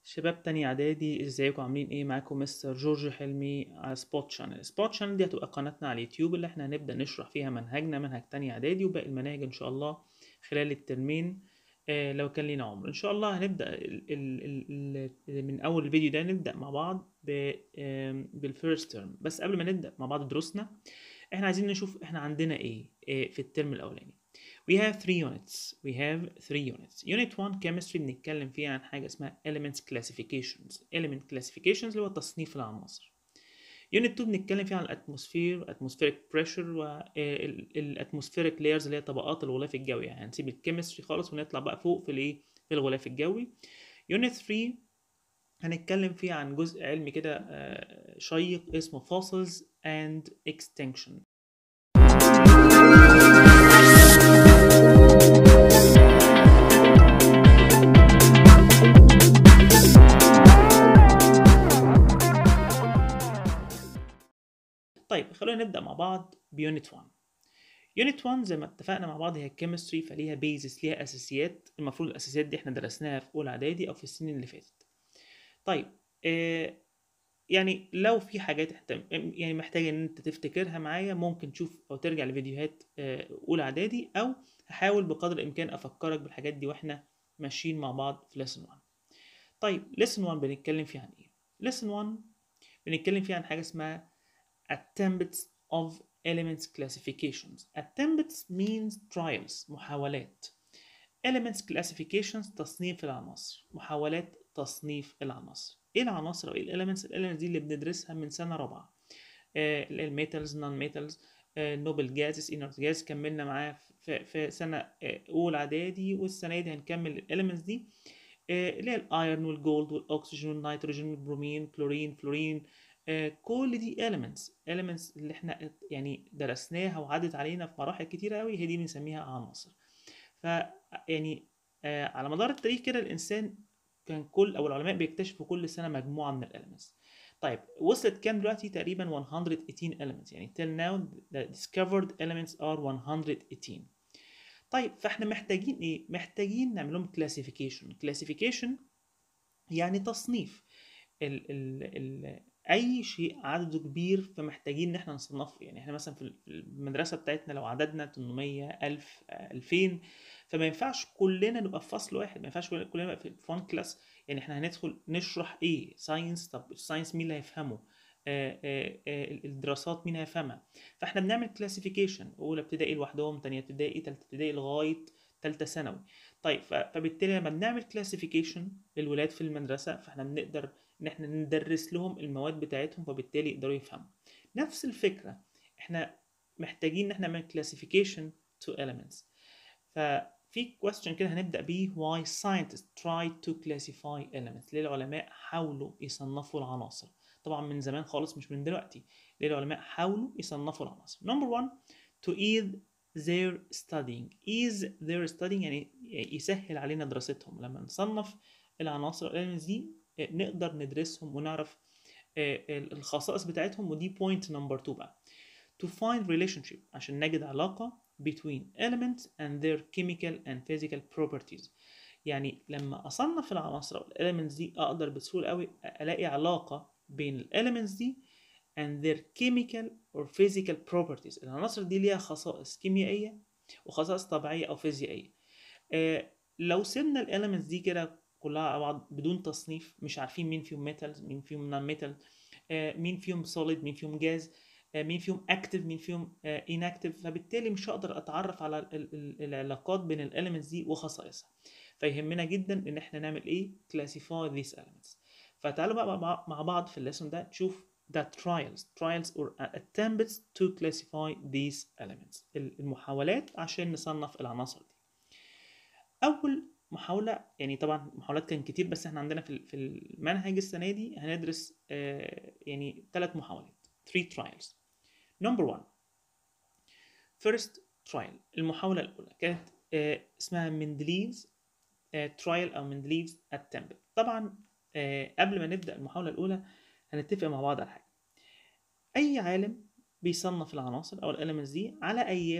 شباب تانية اعدادي ازيكم عاملين ايه معاكم مستر جورج حلمي على سبوت شانل سبوت شانل دي هتبقى قناتنا على اليوتيوب اللي احنا هنبدأ نشرح فيها منهجنا منهج تانية اعدادي وباقي المناهج ان شاء الله خلال الترمين آه لو كان لينا عمر ان شاء الله هنبدأ ال ال ال ال من اول الفيديو ده نبدأ مع بعض ب بالفيرست ترم بس قبل ما نبدأ مع بعض دروسنا احنا عايزين نشوف احنا عندنا ايه, إيه في الترم الاولاني We have three units. We have three units. Unit 1 chemistry بنتكلم فيها عن حاجة اسمها elements classifications. element classifications اللي هو تصنيف العناصر. Unit 2 بنتكلم فيها عن الاتموسفير atmospheric pressure والاتموسفيريك layers اللي هي طبقات الغلاف الجوي يعني هنسيب الكيمستري خالص ونطلع بقى فوق في الايه في الغلاف الجوي. Unit 3 هنتكلم فيها عن جزء علمي كده شيق اسمه fossils and extinction. طيب خلونا نبدأ مع بعض بيونت 1 يونت 1 زي ما اتفقنا مع بعض هي الكيمستري فليها بيزس ليها اساسيات المفروض الاساسيات دي احنا درسناها في اولى اعدادي او في السنين اللي فاتت طيب آه يعني لو في حاجات انت يعني محتاج ان انت تفتكرها معايا ممكن تشوف او ترجع لفيديوهات آه اولى اعدادي او هحاول بقدر الامكان افكرك بالحاجات دي واحنا ماشيين مع بعض في ليسن 1 طيب ليسن 1 بنتكلم فيه عن ايه ليسن 1 بنتكلم فيه عن حاجه اسمها attempts of elements classifications. Attempts means trials محاولات. Elements classifications تصنيف العناصر. محاولات تصنيف العناصر. ايه العناصر او ايه الاليمنتس؟ الاليمنتس دي اللي بندرسها من سنة رابعة. الميتالز نون ميتالز نوبل جازز انرت جاز كملنا معاه في, في سنة أولى إعدادي والسنة دي هنكمل الاليمنتس دي اللي هي الايرون والجولد والاكسجين والنيتروجين والبرومين كلورين فلورين كل دي elements elements اللي احنا يعني درسناها وعدت علينا في مراحل كتيرة قوي هي دي بنسميها عناصر ف يعني على مدار التاريخ كده الانسان كان كل او العلماء بيكتشفوا كل سنة مجموعة من الاليمنتس طيب وصلت كام دلوقتي تقريبا 118 elements يعني till now the discovered elements are 118 طيب فاحنا محتاجين ايه محتاجين نعمل لهم classification classification يعني تصنيف ال ال ال اي شيء عدده كبير فمحتاجين ان احنا نصنفه يعني احنا مثلا في المدرسه بتاعتنا لو عددنا 800 1000 2000 فما ينفعش كلنا نبقى في فصل واحد ما ينفعش كلنا نبقى في وان كلاس يعني احنا هندخل نشرح ايه ساينس طب الساينس مين اللي هيفهمه آآ آآ الدراسات مين هيفهمها فاحنا بنعمل كلاسيفيكيشن اولى ابتدائي لوحدهم تانية ابتدائي تالتة ابتدائي لغايه تالتة ثانوي طيب فبالتالي لما بنعمل كلاسيفيكيشن للولاد في المدرسه فاحنا بنقدر ان احنا ندرس لهم المواد بتاعتهم فبالتالي يقدروا يفهموا نفس الفكره احنا محتاجين ان احنا نعمل classification to elements ففي question كده هنبدا بيه why scientists try to classify elements ليه العلماء حاولوا يصنفوا العناصر طبعا من زمان خالص مش من دلوقتي ليه العلماء حاولوا يصنفوا العناصر number one to ease their studying ease their studying يعني يسهل علينا دراستهم لما نصنف العناصر الاليمنتس دي نقدر ندرسهم ونعرف الخصائص بتاعتهم ودي بوينت نمبر 2 بقى to find relationship عشان نجد علاقة between elements and their chemical and physical properties يعني لما أصنف العناصر أو الاليمنتس دي أقدر بسهولة قوي ألاقي علاقة بين الاليمنتس دي and their chemical or physical properties العناصر دي ليها خصائص كيميائية وخصائص طبيعية أو فيزيائية آه لو سيبنا الاليمنتس دي كده كلها على بعض بدون تصنيف مش عارفين مين فيهم ميتالز مين فيهم نون ميتال مين فيهم سوليد مين فيهم جاز مين فيهم اكتف مين فيهم انكتف فبالتالي مش هقدر اتعرف على العلاقات بين الاليمنتس دي وخصائصها فيهمنا جدا ان احنا نعمل ايه classify these elements فتعالوا بقى مع بعض في الليسون ده نشوف the trials trials or attempts to classify these elements المحاولات عشان نصنف العناصر دي اول محاولة يعني طبعا محاولات كان كتير بس احنا عندنا في في المنهج السنة دي هندرس آه يعني ثلاث محاولات 3 trials number one first trial المحاولة الأولى كانت آه اسمها مندليفز آه trial أو مندليفز attempt طبعا آه قبل ما نبدأ المحاولة الأولى هنتفق مع بعض على حاجة أي عالم بيصنف العناصر أو الاليمنتس دي على أيامه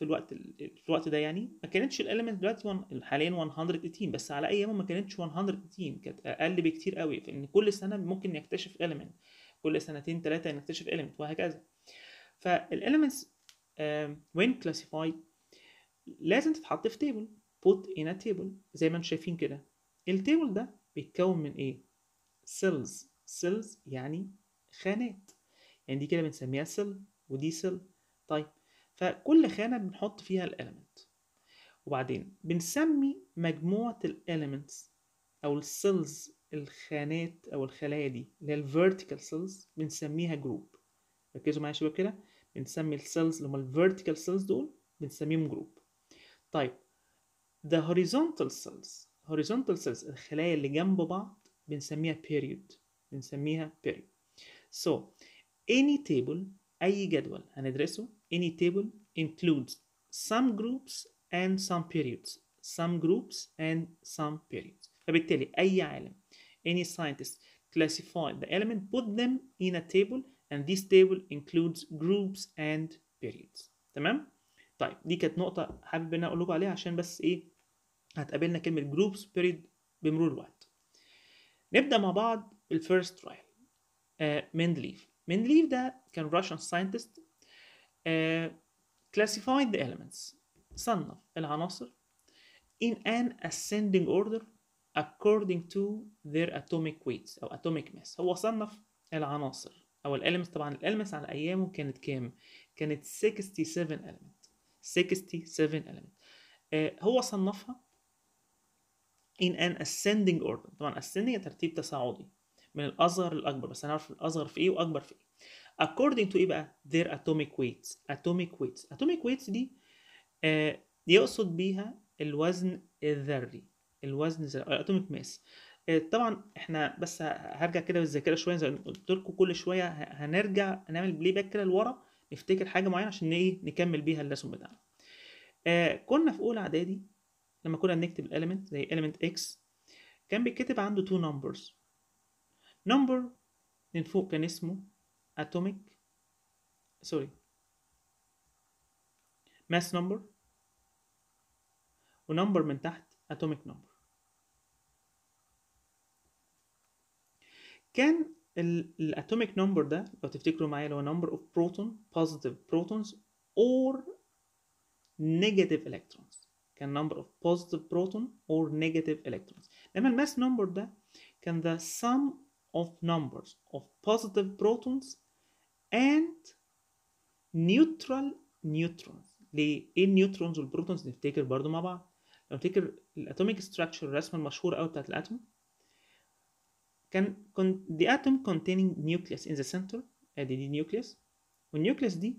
في الوقت ال- في الوقت ده يعني ما كانتش الاليمنت دلوقتي ون- حاليا 118 بس على ايامه ما كانتش 118 كانت اقل بكتير قوي فان كل سنه ممكن نكتشف element كل سنتين ثلاثه نكتشف element وهكذا فالاليمنتس when classified لازم تتحط في تيبل put in a table زي ما انتم شايفين كده التيبل ده بيتكون من ايه cells cells يعني خانات يعني دي كده بنسميها سيل ودي سيل طيب فكل خانة بنحط فيها الاليمنت وبعدين بنسمي مجموعة الاليمنتس او السيلز الخانات او الخلايا دي اللي هي الفيرتيكال سيلز بنسميها جروب ركزوا معايا يا شباب كده بنسمي السيلز اللي هم الفيرتيكال سيلز دول بنسميهم جروب طيب the horizontal cells horizontal cells الخلايا اللي جنب بعض بنسميها period بنسميها period so any table أي جدول هندرسه any table includes some groups and some periods some groups and some periods فبالتالي أي عالم any scientist classify the element put them in a table and this table includes groups and periods تمام طيب دي كانت نقطة حابب ان أنا اقول لكم عليها عشان بس ايه هتقابلنا كلمة groups period بمرور الوقت نبدأ مع بعض الفيرست ترايل مندليف مندليف ده كان Russian scientist uh, classified the elements صنف العناصر in an ascending order according to their atomic weights أو atomic mass هو صنف العناصر أو الاليمنتس طبعا الاليمنتس على أيامه كانت كام؟ كانت 67 element 67 element آه هو صنفها in an ascending order طبعا ascending ترتيب تصاعدي من الأصغر للأكبر بس هنعرف الأصغر في إيه وأكبر في إيه according to إيه بقى their atomic weights atomic weights atomic weights دي آه يقصد بيها الوزن الذري الوزن الذري الاتوميك ماس طبعا احنا بس هرجع كده بالذاكره شويه زي ما قلت لكم كل شويه هنرجع نعمل بلاي باك كده لورا نفتكر حاجه معينه عشان ايه نكمل بيها الليسون بتاعنا آه كنا في اولى اعدادي لما كنا بنكتب الاليمنت زي element x كان بيتكتب عنده two numbers number من فوق كان اسمه atomic سوري mass number ونمبر من تحت atomic number كان الاتوميك نمبر ده لو تفتكروا معايا اللي هو number of proton positive protons or negative electrons كان number of positive proton or negative electrons لما الماس نمبر ده كان the sum of numbers of positive protons and neutral neutrons ليه؟ ايه النيوترونز والبروتونز نفتكر برضو مع بعض لو نفتكر الاتوميك ستراكشر الرسمه المشهوره قوي بتاعت الاتوم كان the atom containing nucleus in the center ادي دي نيوكليوس والنيوكليوس دي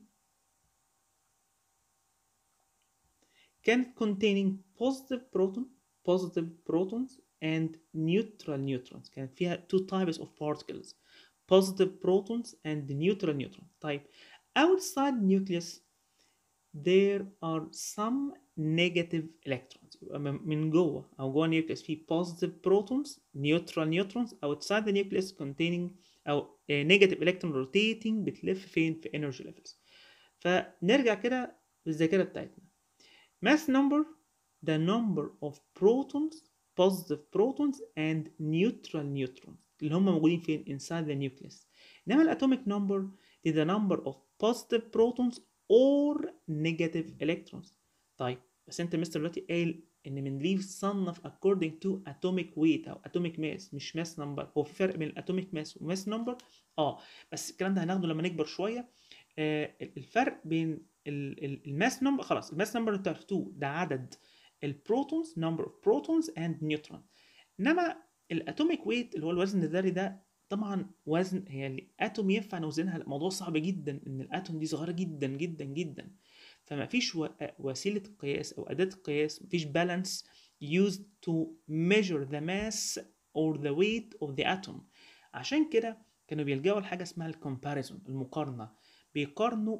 كانت containing positive proton positive protons and neutral neutrons كانت فيها two types of particles positive protons and neutral neutrons طيب outside nucleus there are some negative electrons يبقى من جوه او جوه النيوكليوس في positive protons neutral neutrons outside the nucleus containing او negative electron rotating بتلف فين في energy levels فنرجع كده بالذاكره بتاعتنا mass number the number of protons positive protons and neutral neutrons اللي هم موجودين فين inside the nucleus انما الاتوميك number is the number of positive protons or negative electrons طيب بس انت مستر دلوقتي قايل ان مندليف صنف according to atomic weight او atomic mass مش mass number هو في فرق بين الاتوميك ماس وماس نمبر اه بس الكلام ده هناخده لما نكبر شويه آه الفرق بين الماس نمبر خلاص الماس نمبر انت عرفتوه ده عدد البروتونز number of protons and neutron انما الاتوميك ويت اللي هو الوزن الذري ده طبعا وزن هي الاتوم ينفع نوزنها الموضوع صعب جدا ان الاتوم دي صغيره جدا جدا جدا فما فيش وسيله قياس او اداه قياس ما فيش بالانس used to measure the mass or the weight of the atom عشان كده كانوا بيلجأوا لحاجه اسمها الكومباريزون المقارنه بيقارنوا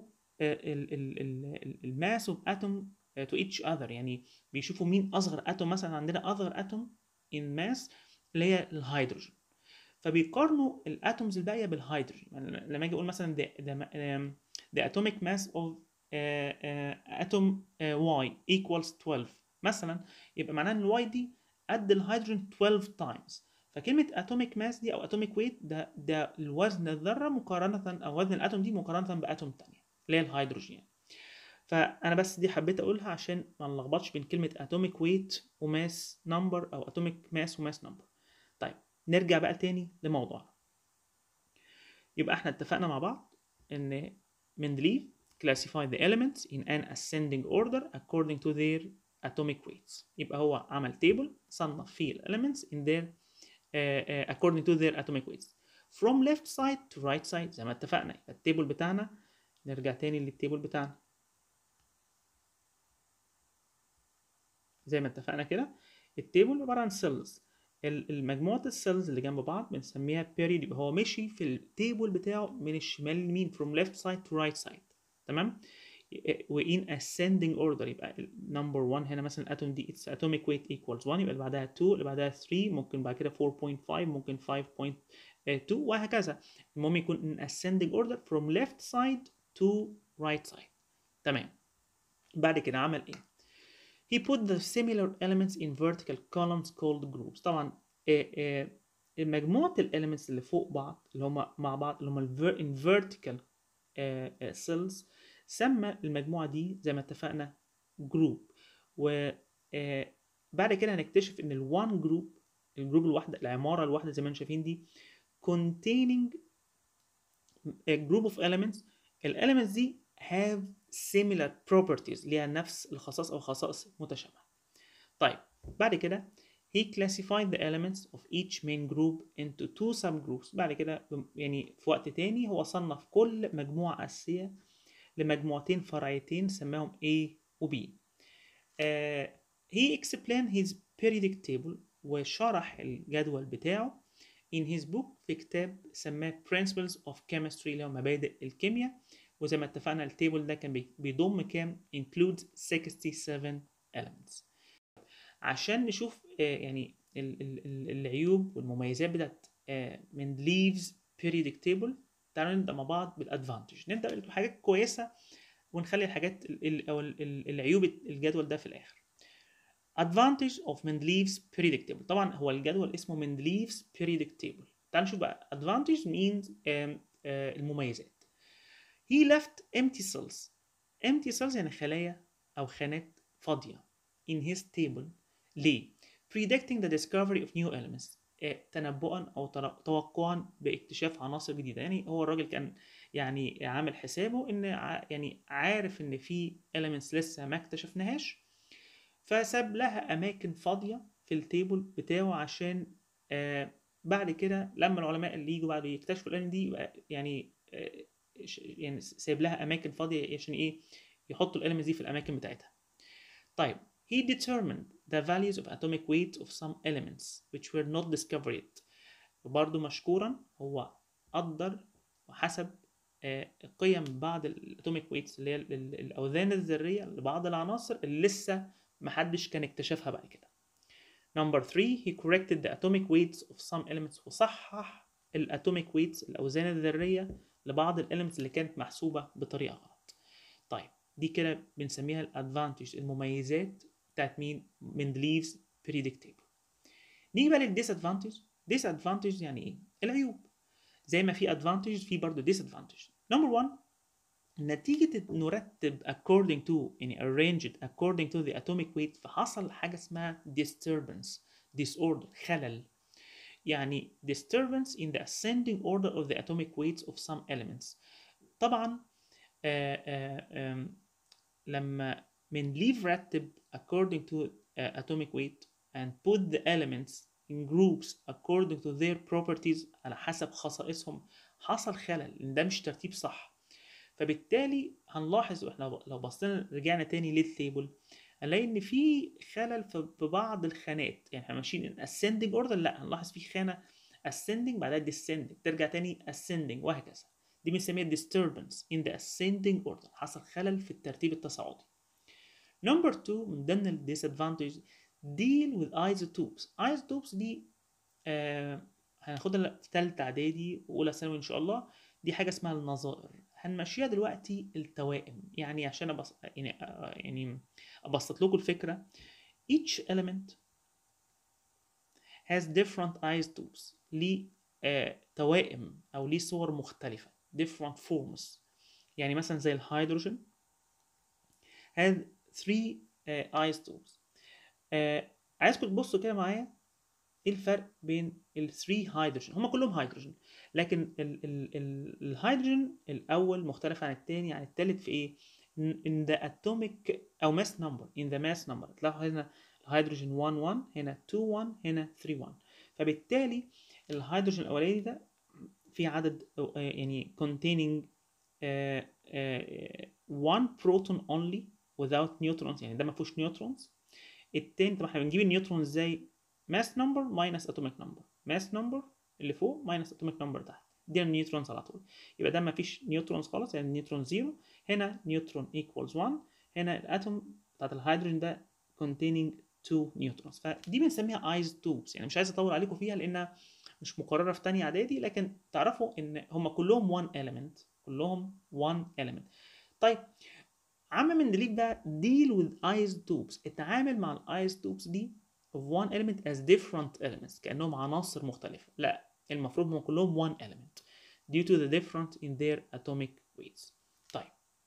الماس اوف اتوم to each other يعني بيشوفوا مين اصغر اتوم مثلا عندنا اصغر اتوم in mass اللي هي الهيدروجين فبيقارنوا الاتومز الباقيه بالهيدروجين يعني لما اجي اقول مثلا the, the, um, the atomic mass of اتوم واي equals 12 مثلا يبقى معناه ان الواي دي قد الهيدروجين 12 تايمز فكلمه اتوميك ماس دي او اتوميك ويت ده ده الوزن الذره مقارنه او وزن الاتوم دي مقارنه باتوم تانية اللي هي الهيدروجين فانا بس دي حبيت اقولها عشان ما نلخبطش بين كلمه اتوميك ويت وماس نمبر او اتوميك ماس وماس نمبر طيب نرجع بقى تاني لموضوعنا يبقى احنا اتفقنا مع بعض ان مندليف classified the elements in an ascending order according to their atomic weights يبقى هو عمل table صنف فيه ال elements in their uh, uh, according to their atomic weights from left side to right side زي ما اتفقنا يبقى التيبل بتاعنا نرجع تاني للتيبل بتاعنا زي ما اتفقنا كده التيبل عبارة عن cells المجموعة السيلز اللي جنب بعض بنسميها بيريد يبقى هو مشي في التيبل بتاعه من الشمال لليمين from left side to right side تمام وإن ascending order يبقى number 1 هنا مثلا الاتوم دي its atomic weight equals 1 يبقى اللي بعدها 2 اللي بعدها 3 ممكن بعد كده 4.5 ممكن 5.2 وهكذا المهم يكون in ascending order from left side to right side تمام بعد كده عمل ايه he put the similar elements in vertical columns called groups طبعا مجموعة الاليمنتس اللي فوق بعض اللي هم مع بعض اللي هم in vertical cells سمى المجموعة دي زي ما اتفقنا جروب و بعد كده هنكتشف ان الوان جروب الجروب الواحدة العمارة الواحدة زي ما انتم شايفين دي containing a group of elements الاليمنتس دي have similar properties ليها نفس الخصائص او خصائص متشابهة طيب بعد كده he classified the elements of each main group into two subgroups بعد كده يعني في وقت تاني هو صنف كل مجموعة أساسية لمجموعتين فرعيتين سماهم A و B. Uh, he explained his periodic table وشرح الجدول بتاعه in his book في كتاب سماه Principles of Chemistry اللي هو مبادئ الكيمياء وزي ما اتفقنا التيبل ده كان بيضم كام includes 67 elements عشان نشوف uh, يعني ال ال العيوب والمميزات بتاعت uh, من leaves periodic table تعالوا نبدا مع بعض بالادفانتج نبدا بحاجات كويسه ونخلي الحاجات ال او ال العيوب الجدول ده في الاخر advantage of Mendeleev's periodic table طبعا هو الجدول اسمه Mendeleev's periodic table تعالوا نشوف بقى advantage means um, uh, المميزات he left empty cells empty cells يعني خلايا او خانات فاضيه in his table ليه predicting the discovery of new elements تنبؤا او توقعا باكتشاف عناصر جديده يعني هو الراجل كان يعني عامل حسابه ان يعني عارف ان في elements لسه ما اكتشفناهاش فساب لها اماكن فاضيه في التيبل بتاعه عشان آه بعد كده لما العلماء اللي يجوا بعد يكتشفوا الالم دي يبقى يعني آه يعني سايب لها اماكن فاضيه عشان ايه يحطوا الالمنتس دي في الاماكن بتاعتها طيب he determined the values of atomic weight of some elements which were not discovered وبرضه مشكورا هو قدر وحسب قيم بعض الاتوميك ويتس اللي هي الاوزان الذريه لبعض العناصر اللي لسه محدش كان اكتشفها بعد كده Number 3 he corrected the atomic weights of some elements وصحح الاتوميك ويتس الاوزان الذريه لبعض الاليمنتس اللي كانت محسوبه بطريقه غلط طيب دي كده بنسميها الادفانتج المميزات بتاعت مين مندليفز periodic table نيجي بقى للديسادفانتج ديسادفانتج يعني ايه العيوب زي ما في ادفانتج في برضه ديسادفانتج نمبر 1 نتيجة نرتب according to يعني arranged according to the atomic weight فحصل حاجة اسمها disturbance disorder خلل يعني disturbance in the ascending order of the atomic weights of some elements طبعا آآ آآ لما من leave رتب according to uh, atomic weight and put the elements in groups according to their properties على حسب خصائصهم حصل خلل لان ده مش ترتيب صح فبالتالي هنلاحظ واحنا لو بصينا رجعنا تاني للتيبل هنلاقي ان في خلل في بعض الخانات يعني احنا ماشيين in ascending order لا هنلاحظ في خانه ascending بعدها descending ترجع تاني ascending وهكذا دي بنسميها disturbance in the ascending order حصل خلل في الترتيب التصاعدي نمبر 2 من ضمن ال disadvantage deal with isotopes isotopes دي آه هناخدها في ثالثه اعدادي واولى ثانوي ان شاء الله دي حاجه اسمها النظائر هنمشيها دلوقتي التوائم يعني عشان أبص... يعني يعني ابسط لكم الفكره each element has different eyes tubes ليه آه توائم او ليه صور مختلفه different forms يعني مثلا زي الهيدروجين has three uh, eyes tubes آه عايزكم تبصوا كده معايا ايه الفرق بين ال 3 هيدروجين هما كلهم هيدروجين لكن ال ال ال الهيدروجين الاول مختلف عن الثاني عن الثالث في ايه in the atomic او mass number in the mass number تلاحظوا هنا الهيدروجين 1 1 هنا 2 1 هنا 3 1 فبالتالي الهيدروجين الاولاني ده في عدد يعني containing uh, uh, one proton only without neutrons يعني ده ما فيهوش نيوترونز التاني طب احنا بنجيب النيوترون ازاي ماس نمبر ماينس اتوميك نمبر ماس نمبر اللي فوق ماينس اتوميك نمبر تحت دي النيوترونز على طول يبقى ده ما فيش نيوترونز خالص يعني نيوترون زيرو هنا نيوترون ايكوالز 1 هنا الاتوم بتاعت الهيدروجين ده containing 2 نيوترونز فدي بنسميها ايز توبس يعني مش عايز اطول عليكم فيها لانها مش مقرره في تانية اعدادي لكن تعرفوا ان هم كلهم 1 element كلهم 1 element طيب عم مندليك بقى deal with eyes tubes اتعامل مع الايز توبس دي of one element as different elements كأنهم عناصر مختلفة لا المفروض هم كلهم one element due to the difference in their atomic weights طيب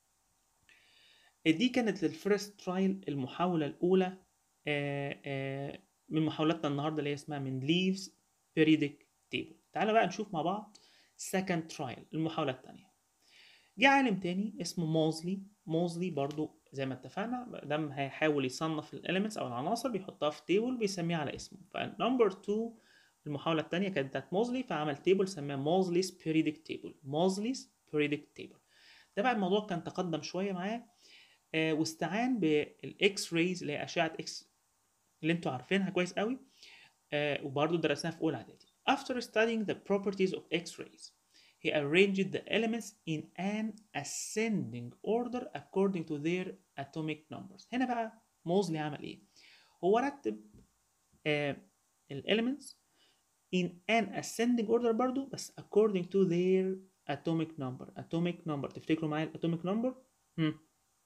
دي كانت الفيرست ترايل المحاولة الأولى آآ آآ من محاولاتنا النهاردة اللي هي اسمها من leaves periodic table تعالى بقى نشوف مع بعض second trial المحاولة الثانية جه عالم تاني اسمه موزلي موزلي برضو زي ما اتفقنا دام هيحاول يصنف الاليمنتس او العناصر بيحطها في تيبل بيسميها على اسمه فنمبر 2 المحاوله الثانيه كانت بتاعت موزلي فعمل تيبل سماه موزلي's بيريدك تيبل موزلي's بيريدك تيبل ده بقى الموضوع كان تقدم شويه معاه آه واستعان بالاكس رايز اللي هي اشعه اكس اللي انتوا عارفينها كويس قوي آه وبرضه درسناها في اولى اعدادي after studying the properties of x-rays he arranged the elements in an ascending order according to their atomic numbers هنا بقى موزلي عمل ايه هو رتب آه elements in an ascending order برضو بس according to their atomic number atomic number تفتكروا معايا الatomic number هم.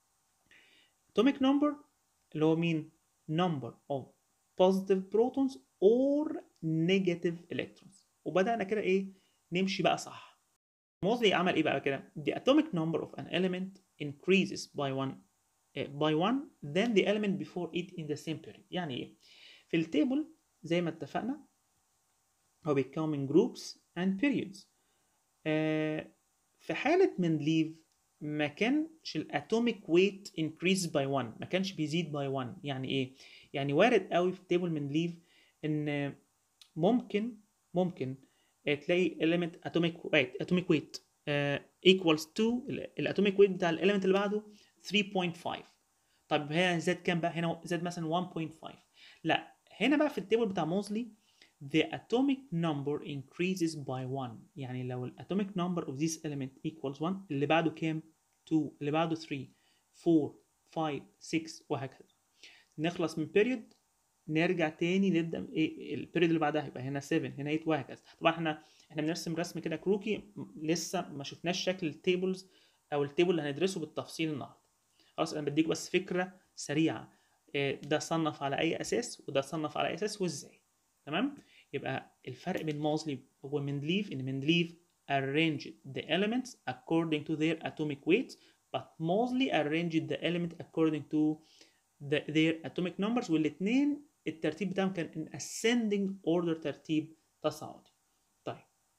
atomic number اللي هو مين number of positive protons or negative electrons وبدأنا كده ايه نمشي بقى صح موزلي عمل ايه بقى كده the atomic number of an element increases by one uh, by one then the element before it in the same period يعني ايه في التيبل زي ما اتفقنا هو بيتكون من groups and periods uh, في حالة مندليف ما كانش الاتوميك ويت increase by one ما كانش بيزيد by one يعني ايه يعني وارد قوي في تيبل مندليف ان ممكن ممكن تلاقي element atomic weight atomic weight uh, equals to الاتوميك weight بتاع الاليمنت اللي بعده 3.5 طب هنا زاد كام بقى هنا زاد مثلا 1.5 لا هنا بقى في التيبل بتاع موزلي the atomic number increases by 1 يعني لو الatomic number of this element equals 1 اللي بعده كام 2 اللي بعده 3 4 5 6 وهكذا نخلص من period نرجع تاني نبدا ايه البيريود اللي بعدها يبقى هنا 7 هنا 8 وهكذا طبعا احنا احنا بنرسم رسم كده كروكي لسه ما شفناش شكل التيبلز او التيبل اللي هندرسه بالتفصيل النهارده خلاص انا بديك بس فكره سريعه ده صنف على اي اساس وده صنف على اي اساس وازاي تمام يبقى الفرق بين موزلي ومندليف ان مندليف arranged the elements according to their atomic weights but Mosley arranged the element according to the, their atomic numbers والاثنين الترتيب بتاعهم كان in ascending order ترتيب تصاعدي طيب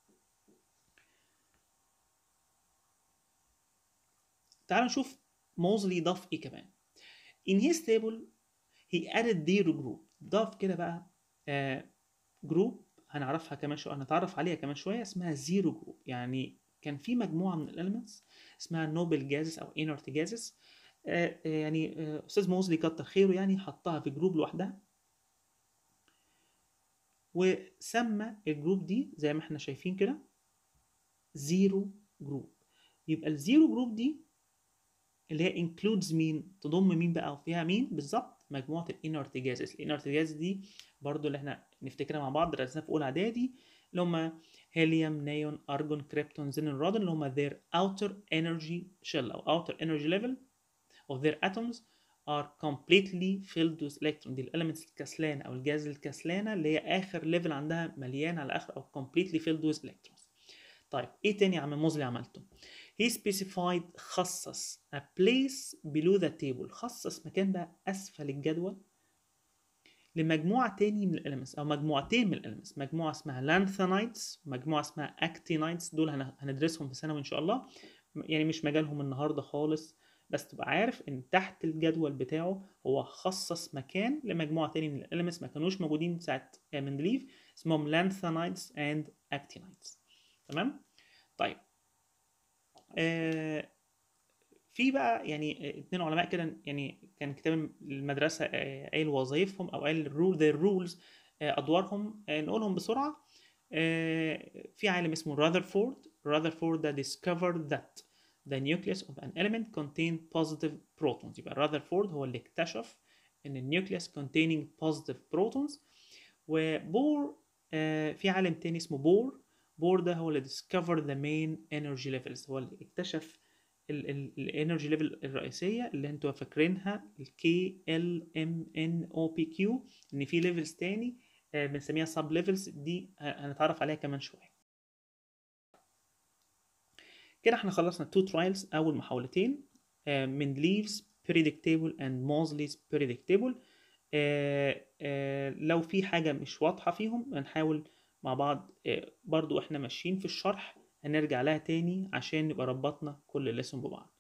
تعالوا نشوف موزلي ضاف ايه كمان in his table he added zero group ضاف كده بقى آه جروب هنعرفها كمان شويه هنتعرف عليها كمان شويه اسمها زيرو جروب يعني كان في مجموعه من الاليمنتس اسمها نوبل جازس او انرت جازس آه يعني آه استاذ موزلي كتر خيره يعني حطها في جروب لوحدها وسمى الجروب دي زي ما احنا شايفين كده زيرو جروب يبقى الزيرو جروب دي اللي هي includes مين تضم مين بقى وفيها مين بالظبط مجموعه الانرت جازز الانرت جازز دي برضو اللي احنا نفتكرها مع بعض درسناها في اولى اعدادي اللي هم هيليوم نيون ارجون كريبتون زينون رادون اللي هم their outer energy shell او outer energy level of their atoms are completely filled with electron دي الاليمنتس الكسلانه او الجاز الكسلانه اللي هي اخر ليفل عندها مليان على اخر او completely filled with electrons طيب ايه تاني يا عم موزلي عملته he specified خصص a place below the table خصص مكان بقى اسفل الجدول لمجموعة تاني من الاليمنتس او مجموعتين من الاليمنتس مجموعة اسمها لانثانايتس ومجموعة اسمها اكتينايتس دول هن- هندرسهم في ثانوي ان شاء الله يعني مش مجالهم النهاردة خالص بس تبقى عارف ان تحت الجدول بتاعه هو خصص مكان لمجموعة تاني من الاليمنتس ما كانوش موجودين ساعة مندليف اسمهم لانثانايتس اند اكتينايتس تمام طيب آه في بقى يعني آه، اتنين علماء كده يعني كان كتاب المدرسة آه، قايل وظائفهم أو قايل الرول their rules آه، أدوارهم آه، نقولهم بسرعة آه، في عالم اسمه راذرفورد راذرفورد ده discovered that the nucleus of an element contain positive protons يبقى راذرفورد هو اللي اكتشف إن النيوكليوس containing positive protons وبور آه، في عالم تاني اسمه بور بور ده هو اللي discover the main energy levels هو اللي اكتشف الانرجي ليفل الرئيسيه اللي انتوا فاكرينها الكي ال ام ان او بي كيو ان في ليفلز تاني آه، بنسميها سب ليفلز دي ه- هنتعرف عليها كمان شويه كده احنا خلصنا تو ترايلز اول محاولتين آه، من ليفز predictable and Mosley's predictable آه، آه، لو في حاجة مش واضحة فيهم هنحاول مع بعض آه، برضو احنا ماشيين في الشرح هنرجع لها تاني عشان نبقى ربطنا كل ليسون ببعض